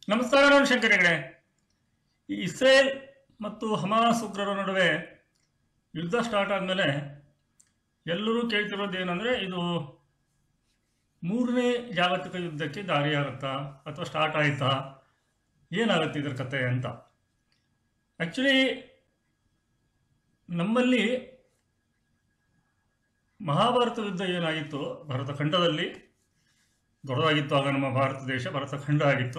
ನಮಸ್ಕಾರ ನಾನು ಶಂಕರ್ ಹೆಗಡೆ ಈ ಇಸ್ರೇಲ್ ಮತ್ತು ಹಮಾಸ್ ಉಗ್ರರ ನಡುವೆ ಯುದ್ಧ ಸ್ಟಾರ್ಟ್ ಆದಮೇಲೆ ಎಲ್ಲರೂ ಕೇಳ್ತಿರೋದು ಏನಂದರೆ ಇದು ಮೂರನೇ ಜಾಗತಿಕ ಯುದ್ಧಕ್ಕೆ ದಾರಿಯಾಗುತ್ತಾ ಅಥವಾ ಸ್ಟಾರ್ಟ್ ಆಯಿತಾ ಏನಾಗುತ್ತೆ ಇದರ ಕತೆ ಅಂತ ಆ್ಯಕ್ಚುಲಿ ನಮ್ಮಲ್ಲಿ ಮಹಾಭಾರತ ಯುದ್ಧ ಏನಾಗಿತ್ತು ಭಾರತ ಖಂಡದಲ್ಲಿ ದೊಡ್ಡದಾಗಿತ್ತು ಆಗ ನಮ್ಮ ಭಾರತ ದೇಶ ಭಾರತ ಖಂಡ ಆಗಿತ್ತು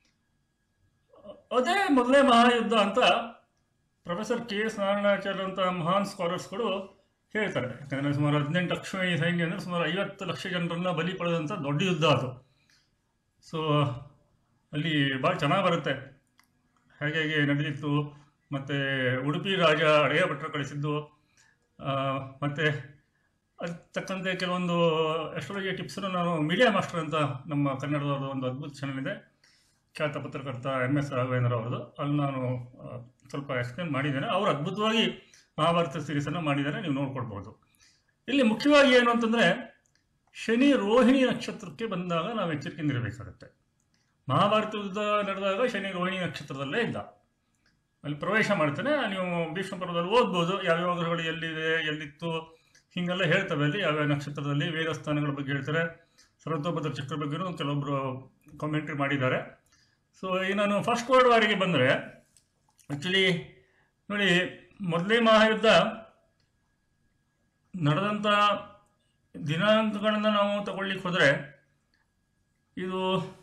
ಅದೇ ಮೊದಲೇ ಮಹಾಯುದ್ಧ ಅಂತ ಪ್ರೊಫೆಸರ್ ಕೆ ಎಸ್ ನಾರಾಯಣಾಚಾರ್ಯ ಅಂತ ಮಹಾನ್ ಸ್ಕಾಲರ್ಸ್ಗಳು ಹೇಳ್ತಾರೆ ಯಾಕಂದರೆ ಸುಮಾರು ಹದಿನೆಂಟು ಅಕ್ಷೋಣಿ ಸೈನ್ಯ ಅಂದರೆ ಸುಮಾರು ಐವತ್ತು ಲಕ್ಷ ಜನರನ್ನ ಬಲಿ ಪಡೆದಂಥ ದೊಡ್ಡ ಯುದ್ಧ ಅದು ಸೊ ಅಲ್ಲಿ ಭಾಳ ಚೆನ್ನಾಗಿ ಬರುತ್ತೆ ಹೇಗೆ ಹೇಗೆ ನಡೆದಿತ್ತು ಮತ್ತು ಉಡುಪಿ ರಾಜ ಹಳೆಯ ಭಟ್ರು ಕಳಿಸಿದ್ದು ಮತ್ತು ಅದಕ್ಕೆ ತಕ್ಕಂತೆ ಕೆಲವೊಂದು ಎಸ್ಟ್ರಾಲಜಿ ಟಿಪ್ಸನ್ನು ನಾನು ಮೀಡಿಯಾ ಮಾಸ್ಟರ್ ಅಂತ ನಮ್ಮ ಕನ್ನಡದವ್ರದ್ದು ಒಂದು ಅದ್ಭುತ ಚಾನಲ್ ಇದೆ ಖ್ಯಾತ ಪತ್ರಕರ್ತ ಎಮ್ ಎಸ್ ರಾಘವೇಂದ್ರ ಅವರದು ಅಲ್ಲಿ ನಾನು ಆ, ಸ್ವಲ್ಪ ಎಕ್ಸ್ಪ್ಲೇನ್ ಮಾಡಿದ್ದೇನೆ ಅವರು ಅದ್ಭುತವಾಗಿ ಮಹಾಭಾರತ ಸೀರೀಸನ್ನು ಮಾಡಿದ್ದಾರೆ ನೀವು ನೋಡ್ಕೊಳ್ಬೋದು ಇಲ್ಲಿ ಮುಖ್ಯವಾಗಿ ಏನು ಅಂತಂದರೆ ಶನಿ ರೋಹಿಣಿ ನಕ್ಷತ್ರಕ್ಕೆ ಬಂದಾಗ ನಾವು ಎಚ್ಚರಿಕೆಯಿಂದ ಇರಬೇಕಾಗುತ್ತೆ ಮಹಾಭಾರತ ಯುದ್ಧ ನಡೆದಾಗ ಶನಿ ರೋಹಿಣಿ ನಕ್ಷತ್ರದಲ್ಲೇ ಇದ್ದ ಅಲ್ಲಿ ಪ್ರವೇಶ ಮಾಡ್ತಾನೆ ನೀವು ಭೀಷ್ಮ ಪರ್ವದಲ್ಲಿ ಓದ್ಬೋದು ಯಾವ್ಯಾವ ಗ್ರಹಗಳು ಎಲ್ಲಿದೆ ಎಲ್ಲಿತ್ತು ಹೀಗೆಲ್ಲ ಹೇಳ್ತವೆ ಅಲ್ಲಿ ಯಾವ್ಯಾವ ನಕ್ಷತ್ರದಲ್ಲಿ ವೇದ ಸ್ಥಾನಗಳ ಬಗ್ಗೆ ಹೇಳ್ತಾರೆ ಸರ್ವತೋಭದ್ರ ಚಕ್ರ ಬಗ್ಗೆನೂ ಕೆಲವೊಬ್ಬರು ಕಾಮೆಂಟ್ರಿ ಮಾಡಿದ್ದಾರೆ ಸೊ ಈಗ ನಾನು ಫಸ್ಟ್ ವರ್ಲ್ಡ್ ವಾರಿಗೆ ಬಂದರೆ ಆ್ಯಕ್ಚುಲಿ ನೋಡಿ ಮೊದಲನೇ ಮಹಾಯುದ್ಧ ನಡೆದಂಥ ದಿನಾಂಕಗಳನ್ನು ನಾವು ತಗೊಳ್ಳಿಕ್ಕೆ ಹೋದರೆ ಇದು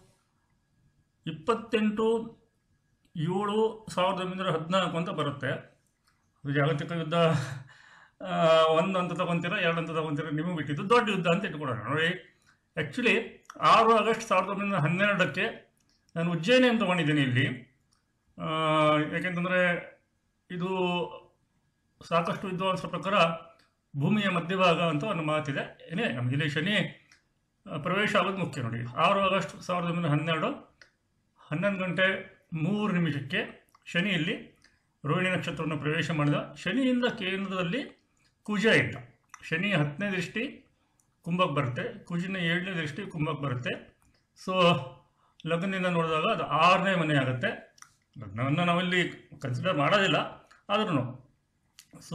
ಇಪ್ಪತ್ತೆಂಟು ಏಳು ಸಾವಿರದ ಒಂಬೈನೂರ ಹದಿನಾಲ್ಕು ಅಂತ ಬರುತ್ತೆ ಅದು ಜಾಗತಿಕ ಯುದ್ಧ ಆ, ಒಂದು ಅಂತ ತಗೊಂತೀರ ಎರಡು ಅಂತ ತಗೊಂತೀರ ನಿಮಗೆ ಬಿಟ್ಟಿದ್ದು ದೊಡ್ಡ ಯುದ್ಧ ಅಂತ ಇಟ್ಕೊಳ್ಳೋಣ ನೋಡಿ ಆ್ಯಕ್ಚುಲಿ ಆರು ಆಗಸ್ಟ್ ಸಾವಿರದ ಒಂಬೈನೂರ ಹನ್ನೆರಡಕ್ಕೆ ನಾನು ಉಜ್ಜಯಿನಿಯನ್ನು ತೊಗೊಂಡಿದ್ದೀನಿ ಇಲ್ಲಿ ಆ, ಯಾಕೆಂತಂದರೆ ಇದು ಸಾಕಷ್ಟು ವಿದ್ವಾಂಸರ ಪ್ರಕಾರ ಭೂಮಿಯ ಮಧ್ಯಭಾಗ ಅಂತ ಒಂದು ಮಾತಿದೆ ಏನೇ ನಮಗೆ ಇಲ್ಲಿ ಶನಿ ಆ, ಪ್ರವೇಶ ಆಗೋದು ಮುಖ್ಯ ನೋಡಿ ಆರು ಆಗಸ್ಟ್ ಸಾವಿರದ ಒಂಬೈನೂರ ಹನ್ನೆರಡು ಹನ್ನೊಂದು ಗಂಟೆ ಮೂರು ನಿಮಿಷಕ್ಕೆ ಶನಿಯಲ್ಲಿ ರೋಹಿಣಿ ನಕ್ಷತ್ರವನ್ನು ಪ್ರವೇಶ ಮಾಡಿದ ಶನಿಯಿಂದ ಕೇಂದ್ರದಲ್ಲಿ ಕುಜ ಇದ್ದ ಶನಿ ಹತ್ತನೇ ದೃಷ್ಟಿ ಕುಂಭಕ್ಕೆ ಬರುತ್ತೆ ಕುಜಿನ ಏಳನೇ ದೃಷ್ಟಿ ಕುಂಭಕ್ಕೆ ಬರುತ್ತೆ ಸೊ ಲಗ್ನದಿಂದ ನೋಡಿದಾಗ ಅದು ಆರನೇ ಮನೆ ಆಗುತ್ತೆ ಲಗ್ನವನ್ನು ನಾವಿಲ್ಲಿ ಕನ್ಸಿಡರ್ ಮಾಡೋದಿಲ್ಲ ಆದ್ರೂ ಸೊ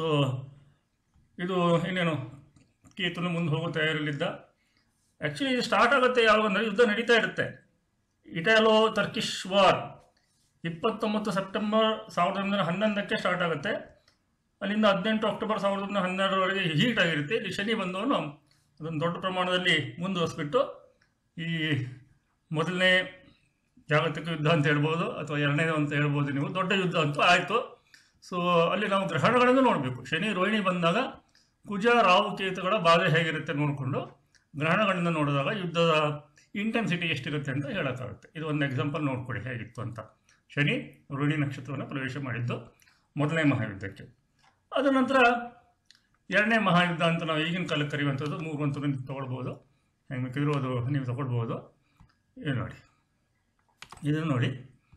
ಇದು ಇನ್ನೇನು ಕೀತನು ಮುಂದೆ ಹೋಗೋ ತಯಾರಿಯಲ್ಲಿದ್ದ ಆ್ಯಕ್ಚುಲಿ ಇದು ಸ್ಟಾರ್ಟ್ ಆಗುತ್ತೆ ಯಾವಾಗ ಅಂದರೆ ಯುದ್ಧ ನಡೀತಾ ಇರುತ್ತೆ ಇಟಾಲೋ ಟರ್ಕಿಶ್ ವಾರ್ ಇಪ್ಪತ್ತೊಂಬತ್ತು ಸೆಪ್ಟೆಂಬರ್ ಸಾವಿರದ ಒಂಬೈನೂರ ಹನ್ನೊಂದಕ್ಕೆ ಸ್ಟಾರ್ಟ್ ಆಗುತ್ತೆ ಅಲ್ಲಿಂದ ಹದಿನೆಂಟು ಅಕ್ಟೋಬರ್ ಸಾವಿರದ ಒಂಬೈನೂರ ಹನ್ನೆರಡರವರೆಗೆ ಹೀಟ್ ಆಗಿರುತ್ತೆ ಇಲ್ಲಿ ಶನಿ ಬಂದವನು ಅದನ್ನು ದೊಡ್ಡ ಪ್ರಮಾಣದಲ್ಲಿ ಮುಂದುವರಿಸ್ಬಿಟ್ಟು ಈ ಮೊದಲನೇ ಜಾಗತಿಕ ಯುದ್ಧ ಅಂತ ಹೇಳ್ಬೋದು ಅಥವಾ ಎರಡನೇದು ಅಂತ ಹೇಳ್ಬೋದು ನೀವು ದೊಡ್ಡ ಯುದ್ಧ ಅಂತೂ ಆಯಿತು ಸೊ ಅಲ್ಲಿ ನಾವು ಗ್ರಹಣಗಳನ್ನು ನೋಡಬೇಕು ಶನಿ ರೋಹಿಣಿ ಬಂದಾಗ ಕುಜ ರಾಹು ಕೇತುಗಳ ಬಾಧೆ ಹೇಗಿರುತ್ತೆ ನೋಡಿಕೊಂಡು ಗ್ರಹಣಗಳನ್ನು ನೋಡಿದಾಗ ಯುದ್ಧದ ಇಂಟೆನ್ಸಿಟಿ ಎಷ್ಟಿರುತ್ತೆ ಅಂತ ಹೇಳೋಕ್ಕಾಗುತ್ತೆ ಇದು ಒಂದು ಎಕ್ಸಾಂಪಲ್ ನೋಡ್ಕೊಳ್ಳಿ ಹೇಗಿತ್ತು ಅಂತ ಶನಿ ರೋಹಿಣಿ ನಕ್ಷತ್ರವನ್ನು ಪ್ರವೇಶ ಮಾಡಿದ್ದು ಮೊದಲನೇ ಮಹಾಯುದ್ಧಕ್ಕೆ ಅದರ ನಂತರ ಎರಡನೇ ಮಹಾಯುದ್ಧ ಅಂತ ನಾವು ಈಗಿನ ಕಾಲಕ್ಕೆ ಕರೆಯುವಂಥದ್ದು ಮೂರು ಅಂತ ನೀವು ತೊಗೊಳ್ಬೋದು ಹೆಂಗೆ ಬೇಕಿದ್ರು ಅದು ನೀವು ತೊಗೊಳ್ಬೋದು ಇದು ನೋಡಿ ಇದನ್ನು ನೋಡಿ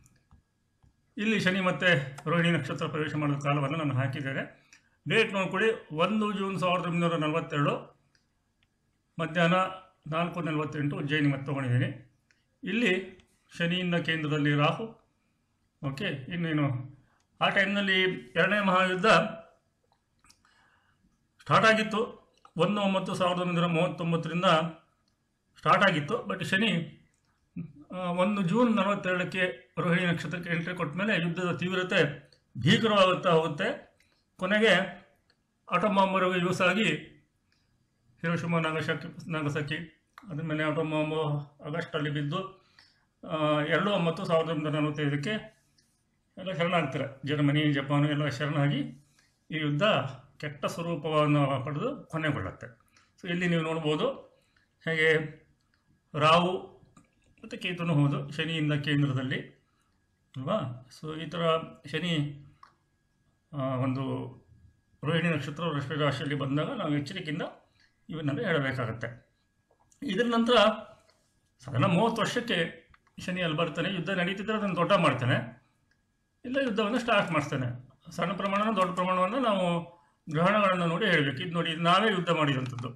ಇಲ್ಲಿ ಶನಿ ಮತ್ತು ರೋಹಿಣಿ ನಕ್ಷತ್ರ ಪ್ರವೇಶ ಮಾಡಿದ ಕಾಲವನ್ನು ನಾನು ಹಾಕಿದ್ದೇನೆ ಡೇಟ್ ನೋಡ್ಕೊಳ್ಳಿ ಒಂದು ಜೂನ್ ಸಾವಿರದ ಒಂಬೈನೂರ ನಲವತ್ತೆರಡು ಮಧ್ಯಾಹ್ನ ನಾಲ್ಕು ನಲವತ್ತೆಂಟು ಉಜ್ಜಯಿನಿ ಮತ್ತೆ ತೊಗೊಂಡಿದ್ದೀನಿ ಇಲ್ಲಿ ಶನಿಯಿಂದ ಕೇಂದ್ರದಲ್ಲಿ ರಾಹು ಓಕೆ ಇನ್ನೇನು ಆ ಟೈಮ್ನಲ್ಲಿ ಎರಡನೇ ಮಹಾಯುದ್ಧ ಸ್ಟಾರ್ಟ್ ಆಗಿತ್ತು ಒಂದು ಒಂಬತ್ತು ಸಾವಿರದ ಒಂಬೈನೂರ ಮೂವತ್ತೊಂಬತ್ತರಿಂದ ಸ್ಟಾರ್ಟ್ ಆಗಿತ್ತು ಬಟ್ ಶನಿ ಆ, ಒಂದು ಜೂನ್ ನಲವತ್ತೆರಡಕ್ಕೆ ರೋಹಿಣಿ ನಕ್ಷತ್ರಕ್ಕೆ ಎಂಟ್ರಿ ಕೊಟ್ಟ ಮೇಲೆ ಯುದ್ಧದ ತೀವ್ರತೆ ಭೀಕರವಾಗುತ್ತಾ ಹೋಗುತ್ತೆ ಕೊನೆಗೆ ಆಟಮ್ ಬಾಂಬರ್ಗೆ ಯೂಸ್ ಆಗಿ ಹಿರೋಶಿಮಾ ನಾಗಸಕಿ ನಾಗಸಕಿ ಅದ್ರ ಮೇಲೆ ಆಟಮ್ ಬಾಂಬು ಆಗಸ್ಟಲ್ಲಿ ಬಿದ್ದು ಆ, ಎರಡು ಒಂಬತ್ತು ಸಾವಿರದ ಒಂಬೈನೂರ ನಲವತ್ತೈದಕ್ಕೆ ಎಲ್ಲ ಶರಣಾಗ್ತಾರೆ ಜರ್ಮನಿ ಜಪಾನು ಎಲ್ಲ ಶರಣಾಗಿ ಈ ಯುದ್ಧ ಕೆಟ್ಟ ಸ್ವರೂಪವನ್ನು ಪಡೆದು ಕೊನೆಗೊಳ್ಳುತ್ತೆ ಸೊ ಇಲ್ಲಿ ನೀವು ನೋಡ್ಬೋದು ಹೇಗೆ ರಾವು ಮತ್ತು ಕೇತುನು ಹೌದು ಶನಿಯಿಂದ ಕೇಂದ್ರದಲ್ಲಿ ಅಲ್ವಾ ಸೊ ಈ ಥರ ಶನಿ ಆ, ಒಂದು ರೋಹಿಣಿ ನಕ್ಷತ್ರ ವೃಷಭ ರಾಶಿಯಲ್ಲಿ ಬಂದಾಗ ನಾವು ಎಚ್ಚರಿಕೆಯಿಂದ ಇವನ್ನೆಲ್ಲ ಹೇಳಬೇಕಾಗತ್ತೆ ಇದರ ನಂತರ ಸಾಧಾರಣ ಮೂವತ್ತು ವರ್ಷಕ್ಕೆ ಶನಿ ಅಲ್ಲಿ ಬರ್ತಾನೆ ಯುದ್ಧ ನಡೀತಿದ್ರೆ ಅದನ್ನು ದೊಡ್ಡ ಮಾಡ್ತಾನೆ ಇಲ್ಲ ಯುದ್ಧವನ್ನು ಸ್ಟಾರ್ಟ್ ಮಾಡ್ತಾನೆ ಸಣ್ಣ ಪ್ರಮಾಣ ದೊಡ್ಡ ಪ್ರಮಾಣವನ್ನು ನಾವು ಗ್ರಹಣಗಳನ್ನು ನೋಡಿ ಹೇಳಬೇಕು ಇದು ನೋಡಿ ಇದು ನಾವೇ ಯುದ್ಧ ಮಾಡಿದಂಥದ್ದು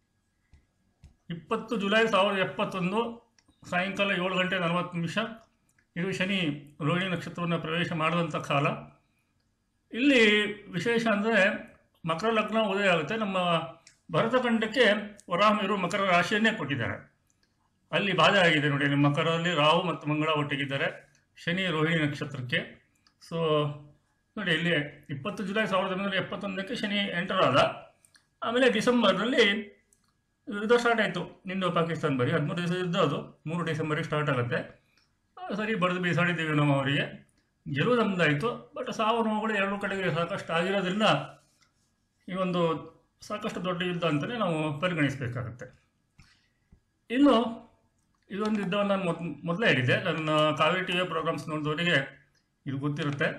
ಇಪ್ಪತ್ತು ಜುಲೈ ಸಾವಿರದ ಎಪ್ಪತ್ತೊಂದು ಸಾಯಂಕಾಲ ಏಳು ಗಂಟೆ ನಲವತ್ತು ನಿಮಿಷ ಇದು ಶನಿ ರೋಹಿಣಿ ನಕ್ಷತ್ರವನ್ನು ಪ್ರವೇಶ ಮಾಡಿದಂಥ ಕಾಲ ಇಲ್ಲಿ ವಿಶೇಷ ಅಂದರೆ ಮಕರ ಲಗ್ನ ಉದಯ ಆಗುತ್ತೆ ನಮ್ಮ ಭರತಖಂಡಕ್ಕೆ ವರಾಹಮಿರು ಮಕರ ರಾಶಿಯನ್ನೇ ಕೊಟ್ಟಿದ್ದಾರೆ ಅಲ್ಲಿ ಬಾಧೆ ಆಗಿದೆ ನೋಡಿ ನಿಮ್ಮ ಮಕರದಲ್ಲಿ ರಾಹು ಮತ್ತು ಮಂಗಳ ಒಟ್ಟಿಗಿದ್ದಾರೆ ಶನಿ ರೋಹಿಣಿ ನಕ್ಷತ್ರಕ್ಕೆ ಸೊ ನೋಡಿ ಇಲ್ಲಿ ಇಪ್ಪತ್ತು ಜುಲೈ ಸಾವಿರದ ಒಂಬೈನೂರ ಎಪ್ಪತ್ತೊಂದಕ್ಕೆ ಶನಿ ಎಂಟರ್ ಆದ ಆಮೇಲೆ ಡಿಸೆಂಬರ್ನಲ್ಲಿ ಯುದ್ಧ ಸ್ಟಾರ್ಟ್ ಆಯಿತು ಇಂಡೋ ಪಾಕಿಸ್ತಾನ ಬರೀ ಹದಿಮೂರು ದಿವಸ ಯುದ್ಧ ಅದು ಮೂರು ಡಿಸೆಂಬರಿಗೆ ಸ್ಟಾರ್ಟ್ ಆಗುತ್ತೆ ಆ, ಸರಿ ಬಡಿದು ಬೀಸಾಡಿದ್ದೀವಿ ನಾವು ಅವರಿಗೆ ಗೆಲುವು ನಮ್ಮದಾಯಿತು ಬಟ್ ಸಾವು ನೋವುಗಳು ಎರಡು ಕಡೆಗೆ ಸಾಕಷ್ಟು ಆಗಿರೋದ್ರಿಂದ ಈ ಒಂದು ಸಾಕಷ್ಟು ದೊಡ್ಡ ಯುದ್ಧ ಅಂತಲೇ ನಾವು ಪರಿಗಣಿಸಬೇಕಾಗುತ್ತೆ ಇನ್ನು ಇದೊಂದು ಯುದ್ಧವನ್ನು ನಾನು ಮೊದ್ ಮೊದಲೇ ಹೇಳಿದ್ದೆ ನನ್ನ ಕಾವೇರಿ ಟಿ ವಿ ಪ್ರೋಗ್ರಾಮ್ಸ್ ನೋಡಿದವರಿಗೆ ಇದು ಗೊತ್ತಿರುತ್ತೆ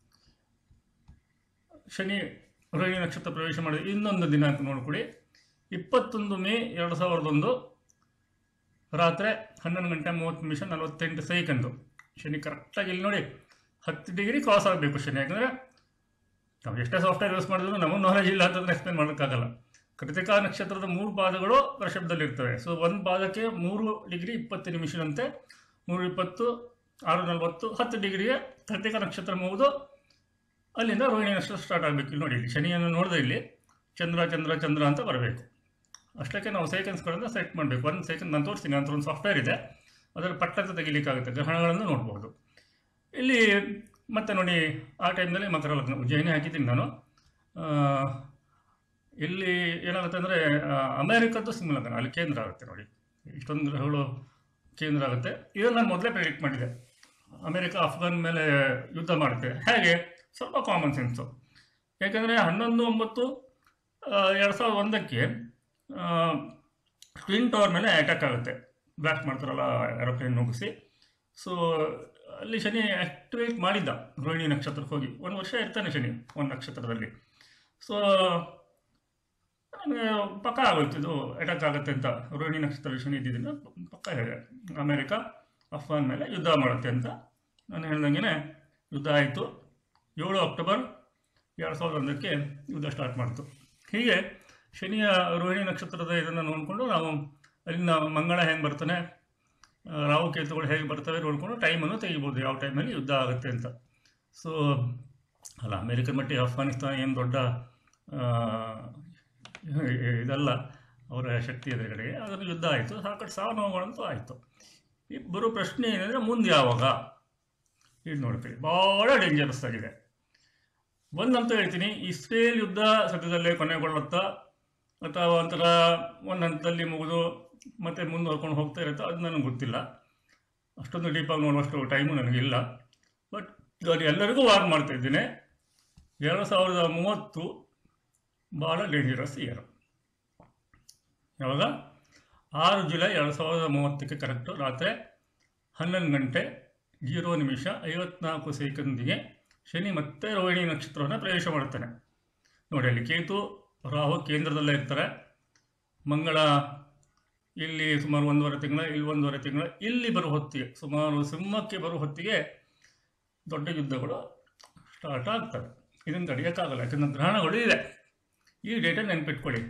ಶನಿ ರೋಹಿಣಿ ನಕ್ಷತ್ರ ಪ್ರವೇಶ ಮಾಡಿದ ಇನ್ನೊಂದು ದಿನಾಂಕ ನೋಡ್ಕೊಳ್ಳಿ ಇಪ್ಪತ್ತೊಂದು ಮೇ ಎರಡು ಸಾವಿರದ ಒಂದು ರಾತ್ರಿ ಹನ್ನೊಂದು ಗಂಟೆ ಮೂವತ್ತು ನಿಮಿಷ ನಲವತ್ತೆಂಟು ಸೆಕೆಂಡು ಶನಿ ಕರೆಕ್ಟಾಗಿ ಇಲ್ಲಿ ನೋಡಿ ಹತ್ತು ಡಿಗ್ರಿ ಕ್ರಾಸ್ ಆಗಬೇಕು ಶನಿ ಯಾಕಂದರೆ ನಾವು ಎಷ್ಟೇ ಸಾಫ್ಟ್ವೇರ್ ಯೂಸ್ ಮಾಡಿದ್ರು ನಮಗೆ ನಾಲೆಜ್ ಇಲ್ಲ ಅಂತಂದ್ರೆ ಎಕ್ಸ್ಪ್ಲೇನ್ ಮಾಡೋಕ್ಕಾಗಲ್ಲ ಕೃತಿಕಾ ನಕ್ಷತ್ರದ ಮೂರು ಪಾದಗಳು ವೃಷಭದಲ್ಲಿರ್ತವೆ ಸೊ ಒಂದು ಪಾದಕ್ಕೆ ಮೂರು ಡಿಗ್ರಿ ಇಪ್ಪತ್ತು ನಿಮಿಷದಂತೆ ಮೂರು ಇಪ್ಪತ್ತು ಆರು ನಲವತ್ತು ಹತ್ತು ಡಿಗ್ರಿಗೆ ಕೃತಿಕಾ ನಕ್ಷತ್ರ ಮುಗಿದು ಅಲ್ಲಿಂದ ರೋಹಿಣಿ ನಕ್ಷತ್ರ ಸ್ಟಾರ್ಟ್ ಆಗಬೇಕು ಇಲ್ಲಿ ನೋಡಿ ಇಲ್ಲಿ ಶನಿಯನ್ನು ನೋಡಿದ್ರೆ ಇಲ್ಲಿ ಚಂದ್ರ ಚಂದ್ರ ಚಂದ್ರ ಅಂತ ಬರಬೇಕು ಅಷ್ಟಕ್ಕೆ ನಾವು ಸೆಕೆಂಡ್ಸ್ಗಳನ್ನು ಸೆಟ್ ಮಾಡಬೇಕು ಒಂದು ಸೆಕೆಂಡ್ ನಾನು ತೋರಿಸ್ತೀನಿ ಅಂತ ಒಂದು ಸಾಫ್ಟ್ವೇರ್ ಇದೆ ಅದರ ಪಟ್ಟಂತ ತೆಗಿಲಿಕ್ಕಾಗುತ್ತೆ ಗ್ರಹಣಗಳನ್ನು ನೋಡ್ಬೋದು ಇಲ್ಲಿ ಮತ್ತೆ ನೋಡಿ ಆ ಟೈಮ್ನಲ್ಲಿ ಮಕರ ಲಗ್ನ ಉಜ್ಜಯಿನಿ ಹಾಕಿದ್ದೀನಿ ನಾನು ಆ, ಇಲ್ಲಿ ಏನಾಗುತ್ತೆ ಅಂದರೆ ಅಮೇರಿಕದ್ದು ಸಿಂಹ ಲಗ್ನ ಅಲ್ಲಿ ಕೇಂದ್ರ ಆಗುತ್ತೆ ನೋಡಿ ಇಷ್ಟೊಂದು ಗ್ರಹಗಳು ಕೇಂದ್ರ ಆಗುತ್ತೆ ಇದನ್ನು ನಾನು ಮೊದಲೇ ಪ್ರೆಡಿಕ್ಟ್ ಮಾಡಿದೆ ಅಮೇರಿಕ ಅಫ್ಘಾನ್ ಮೇಲೆ ಯುದ್ಧ ಮಾಡುತ್ತೆ ಹೇಗೆ ಸ್ವಲ್ಪ ಕಾಮನ್ ಸೆನ್ಸು ಯಾಕೆಂದರೆ ಹನ್ನೊಂದು ಒಂಬತ್ತು ಎರಡು ಸಾವಿರದ ಒಂದಕ್ಕೆ ಟ್ವಿನ್ ಟವರ್ ಮೇಲೆ ಅಟ್ಯಾಕ್ ಆಗುತ್ತೆ ಬ್ಲಾಸ್ಟ್ ಮಾಡ್ತಾರಲ್ಲ ಏರೋಪ್ಲೇನ್ ನುಗ್ಗಿಸಿ ಸೊ ಅಲ್ಲಿ ಶನಿ ಆ್ಯಕ್ಟಿವೇಟ್ ಮಾಡಿದ್ದ ರೋಹಿಣಿ ನಕ್ಷತ್ರಕ್ಕೆ ಹೋಗಿ ಒಂದು ವರ್ಷ ಇರ್ತಾನೆ ಶನಿ ಒಂದು ನಕ್ಷತ್ರದಲ್ಲಿ ಸೊ ನನಗೆ ಪಕ್ಕ ಆಗೋಯ್ತು ಇದು ಅಟ್ಯಾಕ್ ಆಗುತ್ತೆ ಅಂತ ರೋಹಿಣಿ ನಕ್ಷತ್ರದಲ್ಲಿ ಶನಿ ಇದ್ದಿದ್ದರಿಂದ ಪಕ್ಕ ಹೇಳಿದೆ ಅಮೇರಿಕ ಅಫ್ಘಾನ್ ಮೇಲೆ ಯುದ್ಧ ಮಾಡುತ್ತೆ ಅಂತ ನಾನು ಹೇಳ್ದಂಗೆ ಯುದ್ಧ ಆಯಿತು ಏಳು ಅಕ್ಟೋಬರ್ ಎರಡು ಸಾವಿರದ ಒಂದಕ್ಕೆ ಯುದ್ಧ ಸ್ಟಾರ್ಟ್ ಮಾಡಿತು ಹೀಗೆ ಶನಿಯ ರೋಹಿಣಿ ನಕ್ಷತ್ರದ ಇದನ್ನು ನೋಡಿಕೊಂಡು ನಾವು ಅಲ್ಲಿನ ಮಂಗಳ ಹೆಂಗೆ ಬರ್ತಾನೆ ಆ, ರಾಹು ಕೇತುಗಳು ಹೇಗೆ ಬರ್ತವೆ ನೋಡಿಕೊಂಡು ಟೈಮನ್ನು ತೆಗಿಬೋದು ಯಾವ ಟೈಮಲ್ಲಿ ಯುದ್ಧ ಆಗುತ್ತೆ ಅಂತ ಸೊ ಅಲ್ಲ ಅಮೇರಿಕನ್ ಮಟ್ಟಿಗೆ ಅಫ್ಘಾನಿಸ್ತಾನ ಏನು ದೊಡ್ಡ ಆ, ಇದಲ್ಲ ಅವರ ಶಕ್ತಿ ಎದುರುಗಡೆಗೆ ಅದನ್ನು ಯುದ್ಧ ಆಯಿತು ಸಾಕಷ್ಟು ಸಾವು ನೋವುಗಳಂತೂ ಆಯಿತು ಈ ಬರೋ ಪ್ರಶ್ನೆ ಏನಂದರೆ ಮುಂದೆ ಯಾವಾಗ ಇದು ನೋಡ್ತೀವಿ ಭಾಳ ಡೇಂಜರಸ್ ಆಗಿದೆ ಒಂದಂತೂ ಹೇಳ್ತೀನಿ ಇಸ್ರೇಲ್ ಯುದ್ಧ ಸದ್ಯದಲ್ಲೇ ಕೊನೆಗೊಳ್ಳುತ್ತಾ ಅಥವಾ ಒಂಥರ ಒಂದು ಹಂತದಲ್ಲಿ ಮುಗಿದು ಮತ್ತೆ ಮುಂದುವರ್ಕೊಂಡು ಹೋಗ್ತಾ ಇರುತ್ತೋ ಅದು ನನಗೆ ಗೊತ್ತಿಲ್ಲ ಅಷ್ಟೊಂದು ಡೀಪಾಗಿ ನೋಡುವಷ್ಟು ಟೈಮು ನನಗಿಲ್ಲ ಬಟ್ ನಾನು ಎಲ್ಲರಿಗೂ ವಾರ್ ಮಾಡ್ತಾ ಇದ್ದೀನಿ ಎರಡು ಸಾವಿರದ ಮೂವತ್ತು ಭಾಳ ಡೇಂಜರಸ್ ಇಯರ್ ಯಾವಾಗ ಆರು ಜುಲೈ ಎರಡು ಸಾವಿರದ ಮೂವತ್ತಕ್ಕೆ ಕರೆಕ್ಟು ರಾತ್ರಿ ಹನ್ನೊಂದು ಗಂಟೆ ಜೀರೋ ನಿಮಿಷ ಐವತ್ನಾಲ್ಕು ಸೆಕೆಂದಿಗೆ ಶನಿ ಮತ್ತೆ ರೋಹಿಣಿ ನಕ್ಷತ್ರವನ್ನು ಪ್ರವೇಶ ಮಾಡುತ್ತಾನೆ ನೋಡಿ ಅಲ್ಲಿ ಕೇತು ರಾಹು ಕೇಂದ್ರದಲ್ಲೇ ಇರ್ತಾರೆ ಮಂಗಳ ಇಲ್ಲಿ ಸುಮಾರು ಒಂದೂವರೆ ತಿಂಗಳ ಇಲ್ಲಿ ಒಂದೂವರೆ ತಿಂಗಳ ಇಲ್ಲಿ ಬರುವ ಹೊತ್ತಿಗೆ ಸುಮಾರು ಸಿಂಹಕ್ಕೆ ಬರುವ ಹೊತ್ತಿಗೆ ದೊಡ್ಡ ಯುದ್ಧಗಳು ಸ್ಟಾರ್ಟ್ ಆಗ್ತವೆ ಇದನ್ನು ತಡೆಯೋಕ್ಕಾಗಲ್ಲ ಯಾಕಂದ್ರೆ ಗ್ರಹಣಗಳು ಇದೆ ಈ ಡೇಟಾ ನೆನ್ಪಿಟ್ಕೊಳ್ಳಿ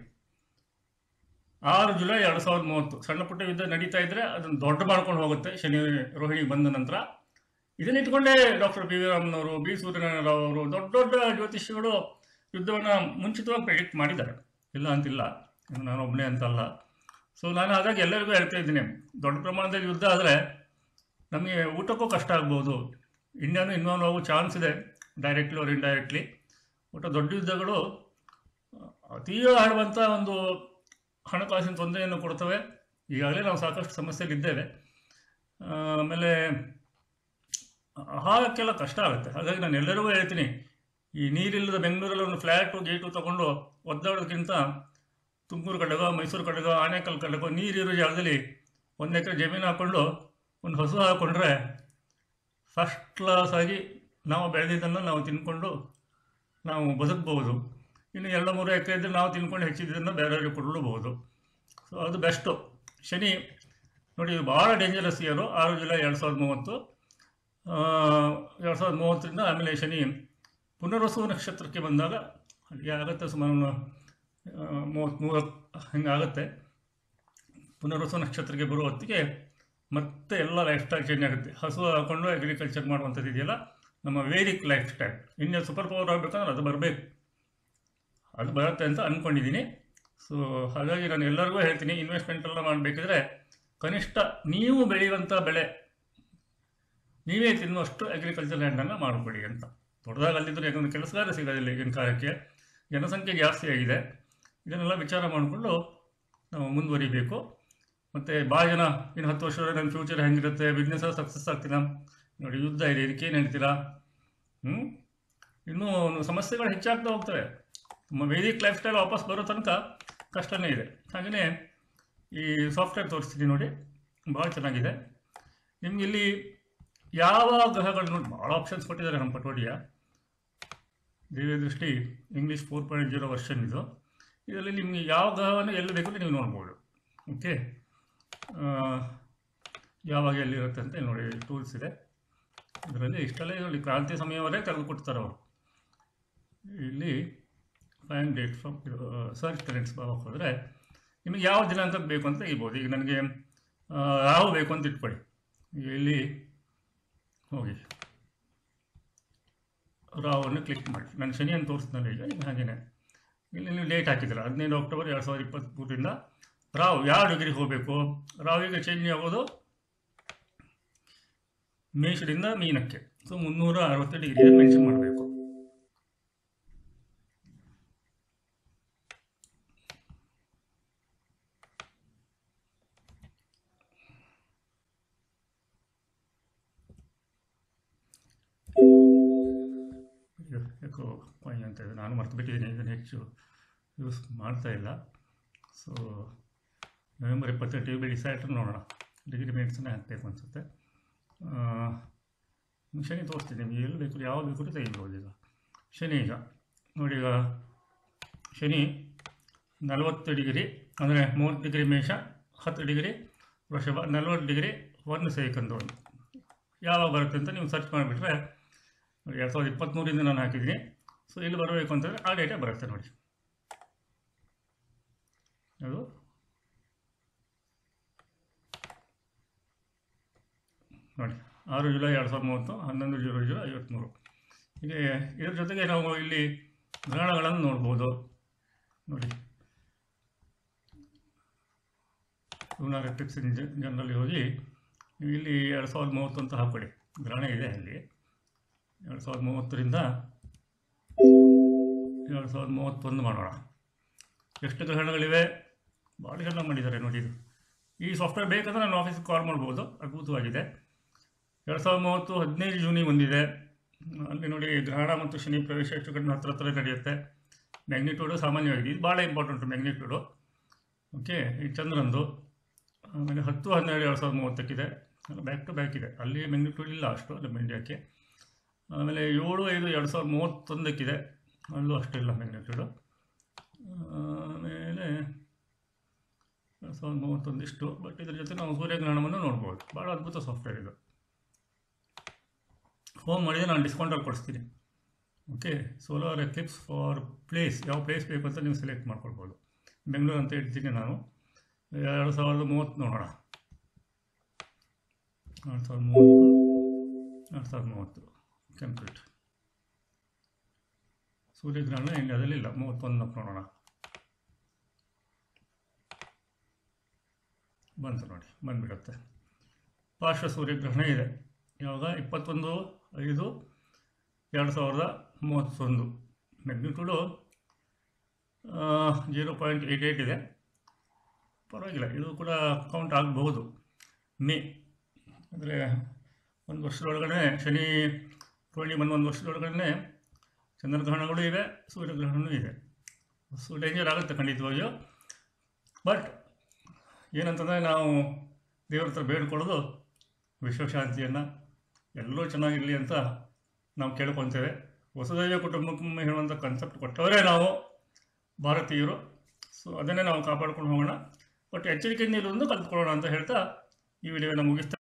ಆರು ಜುಲೈ ಎರಡು ಸಾವಿರದ ಮೂವತ್ತು ಸಣ್ಣ ಪುಟ್ಟ ಯುದ್ಧ ನಡೀತಾ ಇದ್ರೆ ಅದನ್ನು ದೊಡ್ಡ ಮಾಡ್ಕೊಂಡು ಹೋಗುತ್ತೆ ಶನಿ ರೋಹಿಣಿ ಬಂದ ನಂತರ ಇದನ್ನ ಇಟ್ಕೊಂಡೇ ಡಾಕ್ಟರ್ ಬಿ ವಿ ರಾಮನವರು ಬಿ ಸೂರ್ಯನಾರಾಯಣ ರಾವ್ ಅವರು ದೊಡ್ಡ ದೊಡ್ಡ ಜ್ಯೋತಿಷಿಗಳು ಯುದ್ಧವನ್ನು ಮುಂಚಿತವಾಗಿ ಪ್ರೆಡಿಕ್ಟ್ ಮಾಡಿದ್ದಾರೆ ಇಲ್ಲ ಅಂತಿಲ್ಲ ಇದು ನಾನು ಒಬ್ಬನೇ ಅಂತಲ್ಲ ಸೊ ನಾನು ಹಾಗಾಗಿ ಎಲ್ಲರಿಗೂ ಹೇಳ್ತಾ ಇದ್ದೀನಿ ದೊಡ್ಡ ಪ್ರಮಾಣದಲ್ಲಿ ಯುದ್ಧ ಆದರೆ ನಮಗೆ ಊಟಕ್ಕೂ ಕಷ್ಟ ಆಗ್ಬೋದು ಇಂಡಿಯಾನು ಇನ್ವಾಲ್ವ್ ಆಗೋ ಚಾನ್ಸ್ ಇದೆ ಡೈರೆಕ್ಟ್ಲಿ ಅವ್ರು ಇಂಡೈರೆಕ್ಟ್ಲಿ ಒಟ್ಟು ದೊಡ್ಡ ಯುದ್ಧಗಳು ಅತೀ ಆಡುವಂಥ ಒಂದು ಹಣಕಾಸಿನ ತೊಂದರೆಯನ್ನು ಕೊಡ್ತವೆ ಈಗಾಗಲೇ ನಾವು ಸಾಕಷ್ಟು ಸಮಸ್ಯೆಲಿದ್ದೇವೆ ಆ, ಆಮೇಲೆ ಆಹಾರಕ್ಕೆಲ್ಲ ಕಷ್ಟ ಆಗುತ್ತೆ ಹಾಗಾಗಿ ನಾನು ಎಲ್ಲರಿಗೂ ಹೇಳ್ತೀನಿ ಈ ನೀರಿಲ್ಲದ ಬೆಂಗಳೂರಲ್ಲಿ ಒಂದು ಫ್ಲ್ಯಾಟು ಗೇಟು ತಗೊಂಡು ಒದ್ದಾಡೋದಕ್ಕಿಂತ ತುಮಕೂರು ಕಡೆಗೋ ಮೈಸೂರು ಕಡೆಗೋ ಆನೇಕಲ್ ಕಡೆಗೋ ನೀರಿರೋ ಜಾಗದಲ್ಲಿ ಒಂದು ಎಕರೆ ಜಮೀನು ಹಾಕ್ಕೊಂಡು ಒಂದು ಹಸು ಹಾಕ್ಕೊಂಡ್ರೆ ಫಸ್ಟ್ ಕ್ಲಾಸ್ ಆಗಿ ನಾವು ಬೆಳೆದಿದ್ದನ್ನು ನಾವು ತಿನ್ಕೊಂಡು ನಾವು ಬದುಕ್ಬೋದು ಇನ್ನು ಎರಡು ಮೂರು ಎಕರೆ ಇದ್ದರೆ ನಾವು ತಿನ್ಕೊಂಡು ಹೆಚ್ಚಿದ್ದನ್ನು ಬೇರೆಯವ್ರಿಗೆ ಕೊಡಲೂಬಹುದು ಸೊ ಅದು ಬೆಸ್ಟು ಶನಿ ನೋಡಿ ಇದು ಭಾಳ ಡೇಂಜರಸ್ ಇಯರು ಆರು ಜುಲೈ ಎರಡು ಸಾವಿರದ ಮೂವತ್ತು ಎರಡು ಸಾವಿರದ ಮೂವತ್ತರಿಂದ ಆಮೇಲೆ ಶನಿ ಪುನರ್ವಸು ನಕ್ಷತ್ರಕ್ಕೆ ಬಂದಾಗ ಅಲ್ಲಿಗೆ ಆಗುತ್ತೆ ಸುಮಾರು ಮೂವತ್ತ್ಮೂರು ಹಿಂಗಾಗುತ್ತೆ ಪುನರ್ವಸು ನಕ್ಷತ್ರಕ್ಕೆ ಬರುವ ಹೊತ್ತಿಗೆ ಮತ್ತೆ ಎಲ್ಲ ಲೈಫ್ ಸ್ಟೈಲ್ ಚೇಂಜ್ ಆಗುತ್ತೆ ಹಸು ಹಾಕೊಂಡು ಅಗ್ರಿಕಲ್ಚರ್ ಮಾಡುವಂಥದ್ದು ಇದೆಯಲ್ಲ ನಮ್ಮ ವೇದಿಕ್ ಲೈಫ್ ಸ್ಟೈಲ್ ಇನ್ನೂ ಸೂಪರ್ ಪವರ್ ಆಗಬೇಕಂದ್ರೆ ಅದು ಬರಬೇಕು ಅದು ಬರುತ್ತೆ ಅಂತ ಅಂದ್ಕೊಂಡಿದ್ದೀನಿ ಸೊ ಹಾಗಾಗಿ ನಾನು ಎಲ್ಲರಿಗೂ ಹೇಳ್ತೀನಿ ಇನ್ವೆಸ್ಟ್ಮೆಂಟ್ ಎಲ್ಲ ಮಾಡಬೇಕಿದ್ರೆ ಕನಿಷ್ಠ ನೀವು ಬೆಳೆಯುವಂಥ ಬೆಳೆ ನೀವೇ ತಿನ್ನುವಷ್ಟು ಅಗ್ರಿಕಲ್ಚರ್ ಲ್ಯಾಂಡನ್ನು ಮಾಡಿಕೊಡಿ ಅಂತ ದೊಡ್ಡದಾಗಿ ಅಲ್ಲಿದ್ದರೆ ಯಾಕಂದರೆ ಕೆಲಸಗಾರ ಸಿಗೋದಿಲ್ಲ ಈಗಿನ ಕಾಲಕ್ಕೆ ಜನಸಂಖ್ಯೆ ಜಾಸ್ತಿ ಆಗಿದೆ ಇದನ್ನೆಲ್ಲ ವಿಚಾರ ಮಾಡಿಕೊಂಡು ನಾವು ಮುಂದುವರಿಬೇಕು ಮತ್ತು ಭಾಳ ಜನ ಇನ್ನು ಹತ್ತು ವರ್ಷದ ನನ್ನ ಫ್ಯೂಚರ್ ಹೆಂಗಿರುತ್ತೆ ಬಿಸ್ನೆಸ್ ಸಕ್ಸಸ್ ಆಗ್ತೀನ ನೋಡಿ ಯುದ್ಧ ಇದೆ ಇದಕ್ಕೆ ಏನು ಹೇಳ್ತೀರಾ ಹ್ಞೂ ಇನ್ನೂ ಸಮಸ್ಯೆಗಳು ಹೆಚ್ಚಾಗ್ತಾ ಹೋಗ್ತವೆ ನಮ್ಮ ವೇದಿಕ್ ಲೈಫ್ ಸ್ಟೈಲ್ ವಾಪಸ್ ಬರೋ ತನಕ ಕಷ್ಟನೇ ಇದೆ ಹಾಗೆಯೇ ಈ ಸಾಫ್ಟ್ವೇರ್ ತೋರಿಸ್ತೀನಿ ನೋಡಿ ಭಾಳ ಚೆನ್ನಾಗಿದೆ ನಿಮ್ಗೆ ಇಲ್ಲಿ ಯಾವ ಗ್ರಹಗಳು ನೋಡಿ ಭಾಳ ಆಪ್ಷನ್ಸ್ ಕೊಟ್ಟಿದ್ದಾರೆ ನಮ್ಮ ಪಟೋಡಿಯ ದಿವ್ಯ ದೃಷ್ಟಿ English four point zero version ಇದು ಇದರಲ್ಲಿ ನಿಮಗೆ ಯಾವ ಗ್ರಹವನ್ನು ಎಲ್ಲಿ ಬೇಕು ನೀವು ನೋಡ್ಬೋದು ಓಕೆ ಯಾವಾಗ ಎಲ್ಲಿರುತ್ತೆ ಅಂತ ನೋಡಿ ಟೂಲ್ಸ್ ಇದೆ ಇದರಲ್ಲಿ ಇಷ್ಟೆಲ್ಲ ಇದರಲ್ಲಿ ಕ್ರಾಂತಿ ಸಮಯವರೇ ತೆಗೆದುಕೊಡ್ತಾರೆ ಅವರು ಇಲ್ಲಿ fine date from search currents ಹೋದರೆ ನಿಮಗೆ ಯಾವ ದಿನಾಂಕ ಬೇಕು ಅಂತ ತೆಗಿಬೋದು ಈಗ ನನಗೆ ರಾಹು ಬೇಕು ಅಂತ ಇಟ್ಕೊಳ್ಳಿ ಈಗ ಇಲ್ಲಿ ಹೋಗಿ ರಾವನ್ನು ಕ್ಲಿಕ್ ಮಾಡಿ ನಾನು ಶನಿಯನ್ನು ತೋರಿಸ್ತಾನೆ ಈಗ ಈಗ ಹಾಗೇನೆ ಇಲ್ಲಿ ನೀವು ಡೇಟ್ ಹಾಕಿದ್ದೀರ ಹದಿನೈದು ಅಕ್ಟೋಬರ್ ಎರಡು ಸಾವಿರದ ಇಪ್ಪತ್ತ್ಮೂರರಿಂದ ರಾವ್ ಯಾವ ಡಿಗ್ರಿಗೆ ಹೋಗಬೇಕು ರಾವಿಗೆ ಚೇಂಜ್ ಆಗೋದು ಮೇಷದಿಂದ ಮೀನಕ್ಕೆ ಸೊ ಮುನ್ನೂರ ಅರವತ್ತು ಡಿಗ್ರಿ ಮೆನ್ಷನ್ ಮಾಡಬೇಕು ಯಾಕೋ ಪಾಯಿಂಟ್ ಅಂತ ಇದೆ ನಾನು ಮರ್ತು ಬಿಟ್ಟಿದ್ದೀನಿ ಇದನ್ನು ಹೆಚ್ಚು ಯೂಸ್ ಮಾಡ್ತಾ ಇಲ್ಲ ಸೊ ನವೆಂಬರ್ ಇಪ್ಪತ್ತೆಂಟು ಬೆಳಿ ಸ್ಯಾಟ್ರ್ ನೋಡೋಣ ಡಿಗ್ರಿ ಮೆಡಿಸನ್ನೇ ಹಾಕಬೇಕು ಅನಿಸುತ್ತೆ ಶನಿ ತೋರಿಸ್ತೀನಿ ನಿಮಗೆ ಎಲ್ಲಿ ಬೇಕು ಯಾವ್ದು ಬೇಕು ತೆಗಿಬೋದು ಈಗ ಶನಿ ಈಗ ನೋಡಿ ಈಗ ಶನಿ ನಲವತ್ತು ಡಿಗ್ರಿ ಅಂದರೆ ಮೂವತ್ತು ಡಿಗ್ರಿ ಮೇಷ ಹತ್ತು ಡಿಗ್ರಿ ವೃಷಭ ನಲ್ವತ್ತು ಡಿಗ್ರಿ ಒಂದು ಸೆಕೆಂಡ್ ಒಂದು ಯಾವಾಗ ಬರುತ್ತೆ ಅಂತ ನೀವು ಸರ್ಚ್ ಮಾಡಿಬಿಟ್ರೆ ನೋಡಿ ಎರಡು ಸಾವಿರದ ಇಪ್ಪತ್ತ್ಮೂರಿಂದ ನಾನು ಹಾಕಿದ್ದೀನಿ ಸೊ ಇಲ್ಲಿ ಬರಬೇಕು ಅಂತಂದರೆ ಆ ಡೇಟೇ ಬರುತ್ತೆ ನೋಡಿ ಅದು ನೋಡಿ ಆರು ಜುಲೈ ಎರಡು ಸಾವಿರದ ಮೂವತ್ತು ಹನ್ನೊಂದು ಜೀರೋ ಜೀರೋ ಐವತ್ತ್ಮೂರು ಹೀಗೆ ಇದರ ಜೊತೆಗೆ ನಾವು ಇಲ್ಲಿ ಗ್ರಹಣಗಳನ್ನು ನೋಡ್ಬೋದು ನೋಡಿ ಲೂನಾರ್ ಎಲೆಕ್ಟ್ರಿಕ್ಸ್ ಜನರಲ್ಲಿ ಹೋಗಿ ನೀವು ಇಲ್ಲಿ ಎರಡು ಸಾವಿರದ ಮೂವತ್ತು ಅಂತ ಹಾಕ್ಕೊಳ್ಳಿ ಗ್ರಹಣ ಇದೆ ಅಲ್ಲಿ ಎರಡು ಸಾವಿರದ ಮೂವತ್ತರಿಂದ ಎರಡು ಸಾವಿರದ ಮೂವತ್ತೊಂದು ಮಾಡೋಣ ಎಷ್ಟು ಗ್ರಹಣಗಳಿವೆ ಭಾಳ ಜನ ಮಾಡಿದ್ದಾರೆ ನೋಡಿ ಇದು ಈ ಸಾಫ್ಟ್ವೇರ್ ಬೇಕಂದ್ರೆ ನಾನು ಆಫೀಸ್ಗೆ ಕಾಲ್ ಮಾಡ್ಬೋದು ಅದ್ಭುತವಾಗಿದೆ ಎರಡು ಸಾವಿರದ ಮೂವತ್ತು ಹದಿನೈದು ಜೂನಿಗೆ ಬಂದಿದೆ ಅಲ್ಲಿ ನೋಡಿ ಗ್ರಹಣ ಮತ್ತು ಶನಿ ಪ್ರವೇಶ ಎಷ್ಟು ಕಡಿಮೆ ಹತ್ರ ಹತ್ರ ನಡೆಯುತ್ತೆ ಮ್ಯಾಗ್ನಿಟ್ಯೂಡು ಸಾಮಾನ್ಯವಾಗಿದೆ ಇದು ಭಾಳ ಇಂಪಾರ್ಟೆಂಟು ಮ್ಯಾಗ್ನಿಟ್ಯೂಡು ಓಕೆ ಈ ಚಂದ್ರಂದು ಆಮೇಲೆ ಹತ್ತು ಹನ್ನೆರಡು ಎರಡು ಸಾವಿರದ ಮೂವತ್ತಕ್ಕಿದೆ ಬ್ಯಾಕ್ ಟು ಬ್ಯಾಕ್ ಇದೆ ಅಲ್ಲಿ ಮ್ಯಾಗ್ನಿಟ್ಯೂಡ್ ಇಲ್ಲ ಅಷ್ಟು ನಮ್ಮ ಇಂಡಿಯಾಕ್ಕೆ ಆಮೇಲೆ ಏಳು ಐದು ಎರಡು ಸಾವಿರದ ಮೂವತ್ತೊಂದಕ್ಕಿದೆ ಅಲ್ಲೂ ಅಷ್ಟಿಲ್ಲ ಮ್ಯಾಗ್ನಿಟ್ಯೂಡು ಆಮೇಲೆ ಎರಡು ಸಾವಿರದ ಮೂವತ್ತೊಂದಿಷ್ಟು ಬಟ್ ಇದ್ರ ಜೊತೆ ನಾವು ಸೂರ್ಯಗ್ರಹಣವನ್ನು ನೋಡ್ಬೋದು ಭಾಳ ಅದ್ಭುತ ಸಾಫ್ಟ್ವೇರ್ ಇದು ಫೋನ್ ಮಾಡಿದರೆ ನಾನು ಡಿಸ್ಕೌಂಟಲ್ಲಿ ಕೊಡಿಸ್ತೀನಿ okay solar eclipse for place ಯಾವ ಪ್ಲೇಸ್ ಬೇಕು ಅಂತ ನೀವು ಸೆಲೆಕ್ಟ್ ಮಾಡ್ಕೊಳ್ಬೋದು ಬೆಂಗಳೂರು ಅಂತ ಹೇಳ್ತೀನಿ ನಾನು ಎರಡು ಸಾವಿರದ ಮೂವತ್ತು ನೋಡೋಣ ಎರಡು ಸಾವಿರದ ಮೂವತ್ತು ಎರಡು ಸಾವಿರದ ಮೂವತ್ತು ಕಂಪ್ಲೀಟ್ ಸೂರ್ಯಗ್ರಹಣ ಇಂಡಿಯಾದಲ್ಲಿ ಇಲ್ಲ ಮೂವತ್ತೊಂದು ನೋಡೋಣ ಬಂತು ನೋಡಿ ಬಂದುಬಿಡುತ್ತೆ ಪಾರ್ಶ್ವ ಸೂರ್ಯಗ್ರಹಣ ಇದೆ ಯಾವಾಗ ಇಪ್ಪತ್ತೊಂದು ಐದು ಎರಡು ಸಾವಿರದ ಮೂವತ್ತೊಂದು magnitude zero point eight eight ಇದೆ ಪರವಾಗಿಲ್ಲ ಇದು ಕೂಡ ಕೌಂಟ್ ಆಗಬಹುದು ಮೇ ಅಂದರೆ ಒಂದು ವರ್ಷದೊಳಗಡೆ ಶನಿ ಪೂರ್ಣಿಮೆ ಒಂದು ವರ್ಷದೊಳಗಡೆ ಚಂದ್ರಗ್ರಹಣಗಳು ಇವೆ ಸೂರ್ಯಗ್ರಹಣವೂ ಇದೆ ಸೊ ಡೇಂಜರ್ ಆಗುತ್ತೆ ಖಂಡಿತವಾಗಿಯೂ ಬಟ್ ಏನಂತಂದರೆ ನಾವು ದೇವ್ರ ಹತ್ರ ಬೇಡ್ಕೊಳ್ಳೋದು ವಿಶ್ವಶಾಂತಿಯನ್ನು ಎಲ್ಲರೂ ಚೆನ್ನಾಗಿರಲಿ ಅಂತ ನಾವು ಕೇಳ್ಕೊತೇವೆ ವಸುದೈವ ಕುಟುಂಬಕ್ಕೆ ಹೇಳುವಂಥ ಕಾನ್ಸೆಪ್ಟ್ ಕೊಟ್ಟವರೇ ನಾವು ಭಾರತೀಯರು ಸೊ ಅದನ್ನೇ ನಾವು ಕಾಪಾಡ್ಕೊಂಡು ಹೋಗೋಣ ಬಟ್ ಎಚ್ಚರಿಕೆಯಿಂದ ಇರೋದನ್ನು ಕಲ್ತ್ಕೊಳ್ಳೋಣ ಅಂತ ಹೇಳ್ತಾ ಈ ವಿಡಿಯೋನ ಮುಗಿಸ್ತಾ